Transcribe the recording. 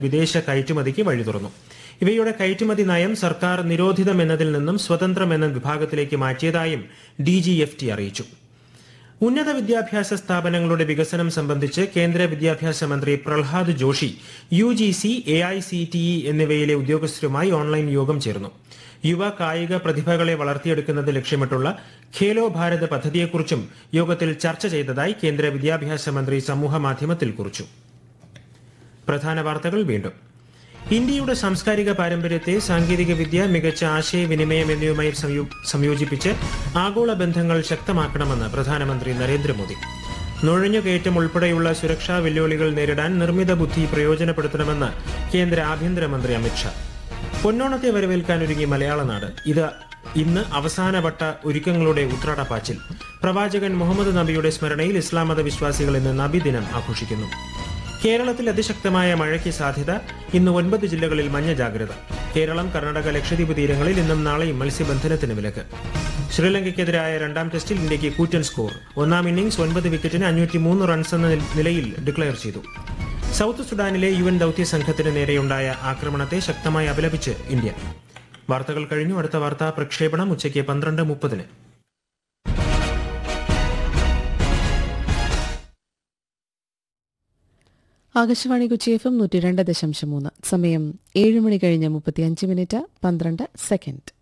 വിദേശ കയറ്റുമതിക്ക് വഴി തുറന്നു ഇവയുടെ കയറ്റുമതി നയം സർക്കാർ നിരോധിതമെന്നതിൽ നിന്നും സ്വതന്ത്രമെന്ന വിഭാഗത്തിലേക്ക് മാറ്റിയതായും ഡി ജി എഫ് ടി അറിയിച്ചു ഉന്നത വിദ്യാഭ്യാസ സ്ഥാപനങ്ങളുടെ വികസനം സംബന്ധിച്ച് കേന്ദ്ര വിദ്യാഭ്യാസ മന്ത്രി Pralhad Joshi U G C A I C T E എന്നിവയിലെ ഉദ്യോഗസ്ഥരുമായി ഓൺലൈൻ യോഗം ചേർന്നു യുവ കായിക പ്രതിഭകളെ വളർത്തിയെടുക്കുന്നത് ലക്ഷ്യമിട്ടുള്ള ഖേലോ ഭാരത് പദ്ധതിയെക്കുറിച്ചും യോഗത്തിൽ ചർച്ച ചെയ്തതായി കേന്ദ്ര വിദ്യാഭ്യാസ മന്ത്രി സമൂഹ മാധ്യമത്തിൽ കുറിച്ചു പ്രധാന വാർത്തകൾ വീണ്ടും ഇന്ത്യയുടെ സാംസ്കാരിക പാരമ്പര്യത്തെ സാങ്കേതിക വിദ്യ മികച്ച ആശയവിനിമയം എന്നിവയുമായി സംയോ- സംയോജിപ്പിച്ച് ആഗോള ബന്ധങ്ങൾ ശക്തമാക്കണമെന്ന് പ്രധാനമന്ത്രി നരേന്ദ്രമോദി നുഴഞ്ഞുകയറ്റം ഉൾപ്പെടെയുള്ള സുരക്ഷാ വെല്ലുവിളികൾ നേരിടാൻ നിർമ്മിത ബുദ്ധി പ്രയോജനപ്പെടുത്തണമെന്ന് കേന്ദ്ര ആഭ്യന്തരമന്ത്രി അമിത്ഷാ പൊന്നോണത്തെ വരവേൽക്കാനൊരുങ്ങി മലയാള നാട് ഇത് ഇന്ന് അവസാനവട്ട ഒരുക്കങ്ങളുടെ ഉത്രാടപ്പാച്ചിൽ പ്രവാചകൻ മുഹമ്മദ് നബിയുടെ സ്മരണയിൽ ഇസ്ലാം മത വിശ്വാസികൾ ഇന്ന് നബിദിനം ആഘോഷിക്കുന്നു കേരളത്തിൽ അതിശക്തമായ മഴയ്ക്ക് സാധ്യത ഇന്ന് ഒൻപത് ജില്ലകളിൽ മഞ്ഞ ജാഗ്രത കേരളം കർണാടക ലക്ഷദ്വീപ് തീരങ്ങളിൽ ഇന്നും നാളെയും മത്സ്യബന്ധനത്തിന് വിലക്ക് ശ്രീലങ്കയ്ക്കെതിരായ രണ്ടാം ടെസ്റ്റിൽ ഇന്ത്യക്ക് കൂറ്റൻ സ്കോർ ഒന്നാം ഇന്നിംഗ്സ് ഒൻപത് വിക്കറ്റിന് അഞ്ഞൂറ്റി മൂന്ന് റൺസ് എന്ന നിലയിൽ ഡിക്ലയർ ചെയ്തു സൗത്ത് സുഡാനിലെ യു എൻ ദൌത്യ സംഘത്തിന് നേരെയുണ്ടായ ആക്രമണത്തെ ശക്തമായി അപലപിച്ച് ഇന്ത്യ വാർത്തകൾ കഴിഞ്ഞു അടുത്ത വാർത്താ പ്രക്ഷേപണം ഉച്ചയ്ക്ക് പന്ത്രണ്ട് മുപ്പതിന് ആകാശവാണി കൊച്ചി എഫ് എം നൂറ്റി രണ്ട് ദശാംശം മൂന്ന് സമയം ഏഴ് മണി കഴിഞ്ഞ് മുപ്പത്തിയഞ്ച് മിനിറ്റ് പന്ത്രണ്ട് സെക്കൻഡ്